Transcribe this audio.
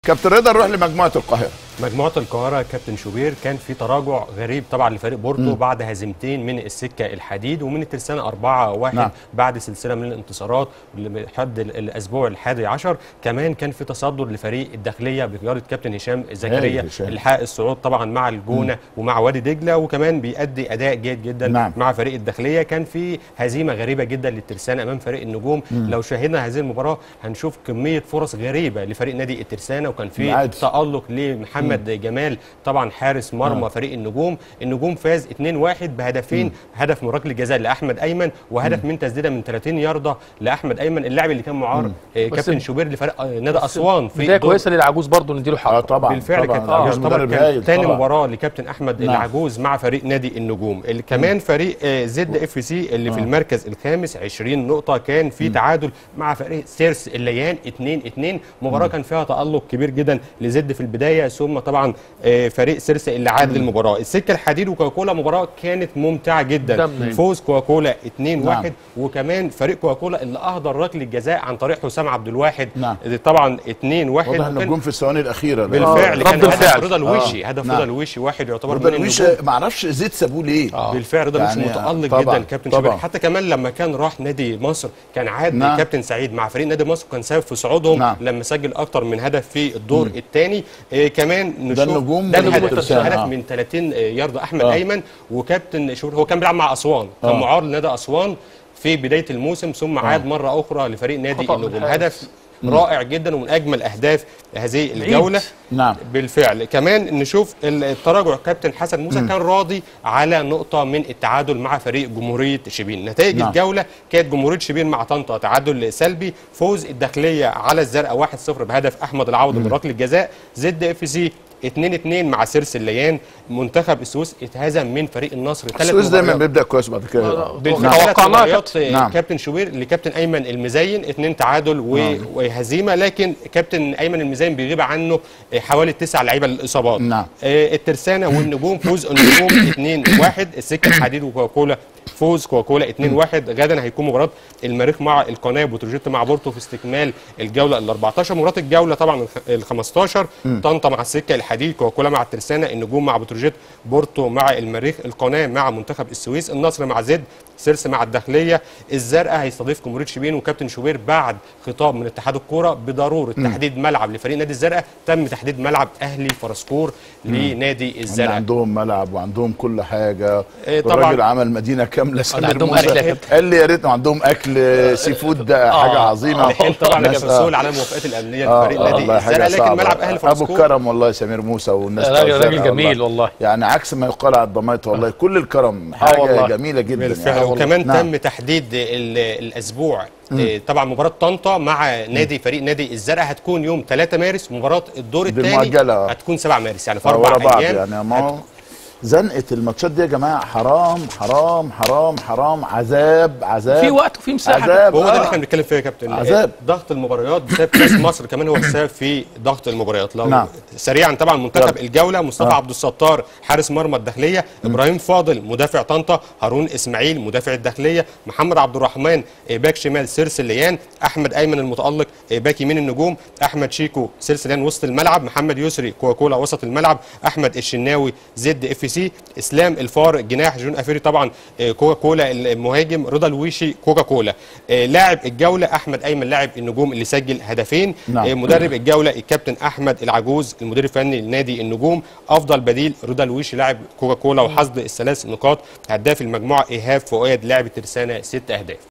كابتن رضا نروح لمجموعه القاهره مجموعة القاهرة كابتن شوبير كان في تراجع غريب طبعا لفريق بورتو م. بعد هزيمتين من السكة الحديد ومن الترسانة 4 1 نعم. بعد سلسلة من الانتصارات لحد ال- الأسبوع الحادي عشر كمان كان في تصدر لفريق الداخلية بقيادة كابتن هشام زكريا هايل هشام. الحاق الصعود طبعا مع الجونة ومع وادي دجلة وكمان بيأدي أداء جيد جدا نعم. مع فريق الداخلية كان في هزيمة غريبة جدا للترسانة أمام فريق النجوم لو شاهدنا هذه المباراة هنشوف كمية فرص غريبة لفريق نادي الترسانة وكان في عادي. تألق لمحمد جمال طبعا حارس مرمى فريق النجوم النجوم فاز 2-1 بهدفين هدف من ركله جزاء لاحمد ايمن وهدف من تسديده من 30 يارده لاحمد ايمن اللاعب اللي كان معار آه، بس كابتن شوبير لفريق آه، نادي اسوان في بدايه الدور- كويسه للعجوز برضه نديله اه حقه طبعا بالفعل طبعا كانت العجوز يعتبر مدرب كان هايل تاني طبعا. مباراه لكابتن احمد نعم. العجوز مع فريق نادي النجوم اللي كمان فريق آه، زد اف سي اللي في المركز الخامس 20 نقطه كان في تعادل مع فريق سيرس الليان 2 2 مباراه كان فيها تالق كبير جدا لزد في البدايه ثم طبعا آه، فريق سيرس اللي عاد المباراه السكه الحديد وكوكولا مباراه كانت ممتعه جدا دمنا. فوز كوكولا 2 1 نعم. وكمان فريق كوكولا اللي اهدر ركله جزاء عن طريق حسام عبد الواحد نعم. طبعا 2 1 واضح ان الجون في الثواني الاخيره ده. بالفعل رد كان هدف الفعل. رضا الوشي هدف نعم. رضا الوشي واحد يعتبر رضا من الويش النجوم ما اعرفش زيد سابوه ليه بالفعل رضا الوشي يعني متالق طبعاً، جدا كابتن طبعاً. شوبير حتى كمان لما كان راح نادي مصر كان عاد نعم. كابتن سعيد مع فريق نادي مصر كان سبب في صعودهم نعم. لما سجل اكتر من هدف في الدور الثاني إيه كمان نشوف النجوم ده والنجوم الهدف الترسانة، هدف آه. من 30 يارده احمد آه. ايمن وكابتن شوبير هو كان بيلعب مع اسوان كان آه. معار لنادي اسوان في بدايه الموسم ثم عاد مره اخرى لفريق نادي خطأ من النجوم الحارس. هدف رائع جدا ومن اجمل اهداف هذه الجوله نعم بالفعل كمان نشوف التراجع كابتن حسن موسى كان راضي على نقطة من التعادل مع فريق جمهورية شبين نتائج نعم. الجولة كانت جمهورية شبين مع طنطا تعادل سلبي فوز الداخلية على الزرقاء 1-0 بهدف أحمد العوض من ركلة جزاء زد اف سي 2 2 مع سيرس الليان منتخب السويس اتهزم من فريق النصر ثلاث السويس دايما مباريات. بيبدا كويس بعد كده بالفعل نعم. ثلاث توقعناها مباريات نعم. كابتن شوبير لكابتن ايمن المزين اثنين تعادل و- وهزيمه لكن كابتن ايمن المزين بيغيب عنه حوالي تسع لعيبه للاصابات نعم. آه، الترسانه والنجوم فوز النجوم 2 1 السكه الحديد وكوكولا فوز كوكولا 2 1 غدا هيكون مباراه المريخ مع القناه بتروجيت مع بورتو في استكمال الجوله ال 14 مباراه الجوله طبعا ال 15 طنطا مع السكه الحديد كوكولا مع الترسانه النجوم مع بتروجيت بورتو مع المريخ القناه مع منتخب السويس النصر مع زد سيرس مع الداخليه الزرقاء هيستضيف جمهوريه شبين وكابتن شوبير بعد خطاب من اتحاد الكوره بضروره تحديد ملعب لفريق نادي الزرقاء تم تحديد ملعب اهلي فرسكور لنادي هم الزرقاء عندهم ملعب وعندهم كل حاجه إيه طبعاً. الراجل عمل مدينه كامله سمير عندهم موسى. أكل يا كابتن. قال لي يا ريت عندهم اكل سي فود ده حاجه عظيمه الحين طبعا الناس- كان مسؤول على الموافقات الامنيه آه، لفريق آه، نادي والله حاجة الزرقاء لكن صعبة. ملعب اهلي ابو فرسكور الكرم والله سمير موسى والناس راجل- بتوع راجل الزرقاء جميل والله. يعني عكس ما يقال على الضمايط والله كل الكرم حاجه والله. جميله جدا بالفعل يعني وكمان نعم. تم تحديد ال- الاسبوع آه، طبعا مباراه طنطا مع نادي فريق نادي الزرقاء هتكون يوم 3 مارس مباراه الدور دي الثاني مؤجلة. هتكون 7 مارس يعني في آه، اربع ورا بعض ايام يعني ما هو زنقه الماتشات دي يا جماعه حرام حرام حرام حرام عذاب عذاب في وقت وفي مساحه عذاب هو ده اللي آه. احنا بنتكلم فيه يا كابتن عذاب. ضغط المباريات بسبب كاس مصر كمان هو السبب في ضغط المباريات لو نعم. سريعا طبعا منتخب يلا. الجوله مصطفى آه. عبد الستار حارس مرمى الداخليه ابراهيم فاضل مدافع طنطا هارون اسماعيل مدافع الداخليه محمد عبد الرحمن آه، باك شمال سيرس الليان احمد ايمن المتالق آه، باك يمين النجوم احمد شيكو سيرس الليان وسط الملعب محمد يسري كوكولا وسط الملعب احمد الشناوي زد اف سي اسلام الفار جناح جون افيري طبعا آه، كوكا كولا المهاجم رضا الويشي كوكا كولا آه، لاعب الجوله احمد ايمن لاعب النجوم اللي سجل هدفين نعم. آه، مدرب الجوله الكابتن احمد العجوز المدير الفني لنادي النجوم افضل بديل رضا الويشي لاعب كوكا كولا وحصد الثلاث نقاط هداف المجموعه ايهاب فؤاد لاعب الترسانه ست اهداف